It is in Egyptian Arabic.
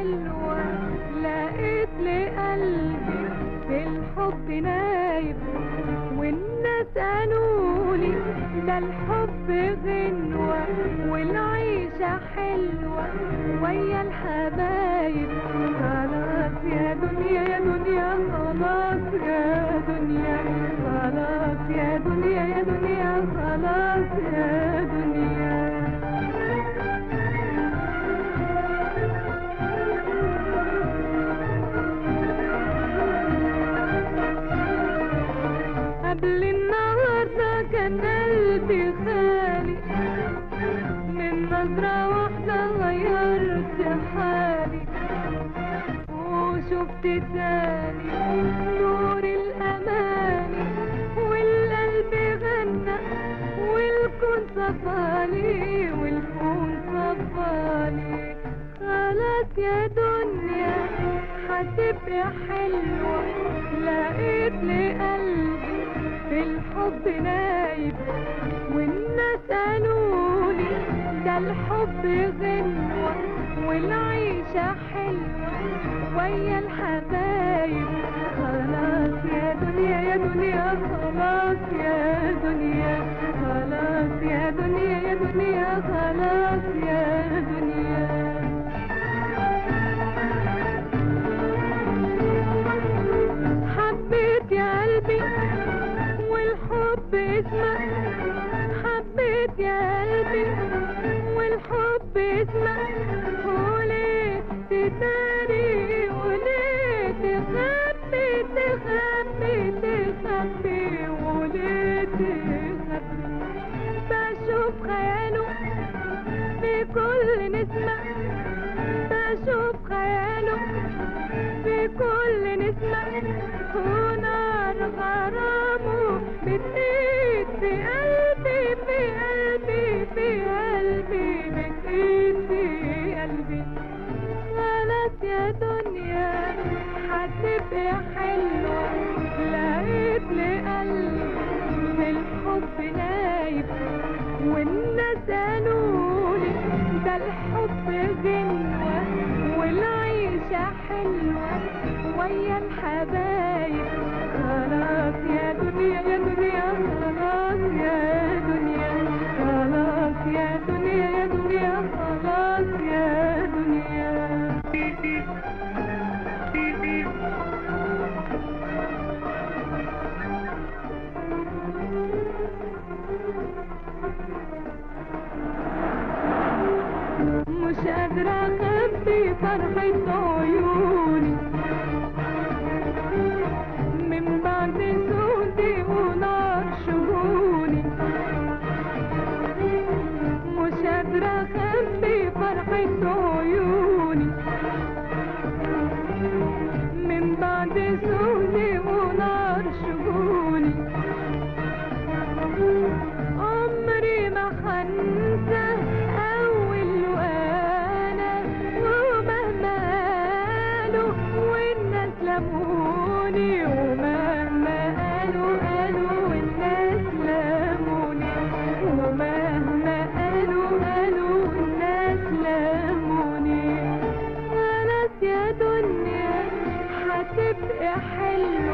حلوة لقيت لقلبي في الحب نايب والناس قالولي ده الحب غنوة والعيشة حلوة ويا الحبايب خلاص يا دنيا يا دنيا خلاص يا دنيا خلاص يا دنيا يا دنيا خلاص يا دنيا قبل النهاردة كان قلبي خالي من نظرة واحدة غيرت حالي وشفت تاني نور الأماني والقلب غنى والكون صفالي والكون صفالي خلاص يا دنيا هتبقى حلوة لقيت لقلبي في الحب نايب والناس قالولي ده الحب غنوة والعيشة حلوة ويا الحبايب خلاص يا دنيا يا دنيا خلاص يا دنيا خلاص يا دنيا يا دنيا خلاص يا دنيا حبيت يا قلبي والحب اسمك حبيت يا قلبي والحب اسمك وليه تداري وليه تخبي تخبي تخبي وليه تخبي بشوف خياله في كل نسمة بشوف خياله في كل نسمة ونار غرامه بتقيد في قلبي في قلبي في قلبي بتقيد في قلبي خلاص يا دنيا هتبقى حلوة لقيت لقلبي في الحب نايب والناس قالولي ده الحب غنوة والعيشة حلوة ويا الحبايب خلاص يا دنيا يا دنيا خلاص يا دنيا خلاص يا دنيا يا دنيا خلاص يا دنيا مش قادرة أخبي فرحة عيوني من بعد سودي ونار شهوني مش قادرة أخبي فرحة عيوني من بعد سودي ونار شهوني عمري ما هنسى أول وأنا ومهما قالوا والناس لموني ومهما قالوا قالوا والناس لموني ومهما قالوا قالوا والناس لموني خلاص يا دنيا هتبقى حلوة